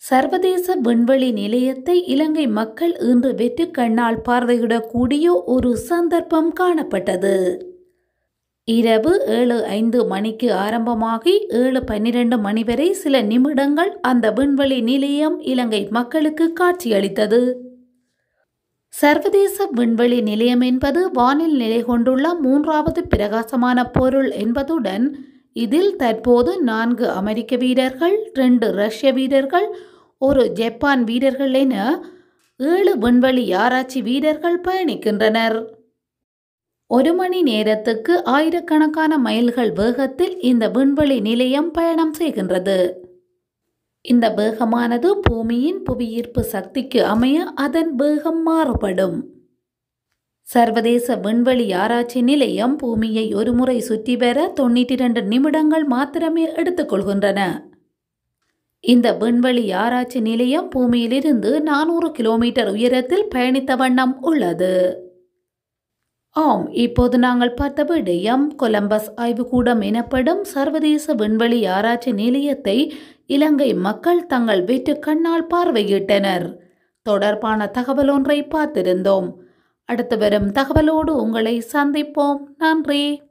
சர்வதேச விண்வெளி நிலையத்தை இலங்கை மக்கள் இன்று வெற்று கண்ணால் பார்வையிடக்கூடிய ஒரு சந்தர்ப்பம் காணப்பட்டது இரவு ஏழு ஐந்து மணிக்கு ஆரம்பமாகி ஏழு பன்னிரண்டு மணி வரை சில நிமிடங்கள் அந்த விண்வெளி நிலையம் இலங்கை மக்களுக்கு காட்சியளித்தது சர்வதேச விண்வெளி நிலையம் என்பது வானில் நிலை கொண்டுள்ள மூன்றாவது பிரகாசமான பொருள் என்பதுடன் இதில் தற்போது நான்கு அமெரிக்க வீரர்கள் ரெண்டு ரஷ்ய வீரர்கள் ஒரு ஜப்பான் வீரர்கள் என ஏழு விண்வெளி ஆராய்ச்சி வீரர்கள் பயணிக்கின்றனர் ஒரு மணி நேரத்துக்கு ஆயிரக்கணக்கான மைல்கள் வேகத்தில் இந்த விண்வெளி நிலையம் பயணம் செய்கின்றது இந்த வேகமானது பூமியின் புவியீர்ப்பு சக்திக்கு அமைய அதன் வேகம் மாறுபடும் சர்வதேச விண்வெளி ஆராய்ச்சி நிலையம் பூமியை ஒருமுறை சுற்றி வர தொண்ணூற்றி இரண்டு நிமிடங்கள் மாத்திரமே எடுத்துக்கொள்கின்றன இந்த விண்வெளி ஆராய்ச்சி நிலையம் பூமியிலிருந்து நானூறு கிலோமீட்டர் உயரத்தில் பயணித்த வண்ணம் உள்ளது ஆம் இப்போது நாங்கள் பார்த்த விடயம் கொலம்பஸ் ஆய்வுக்கூடம் எனப்படும் சர்வதேச விண்வெளி ஆராய்ச்சி நிலையத்தை இலங்கை மக்கள் தங்கள் வீட்டு கண்ணால் பார்வையிட்டனர் தொடர்பான தகவல் ஒன்றை பார்த்திருந்தோம் அடுத்து வரும் தகவலோடு உங்களை சந்திப்போம் நன்றி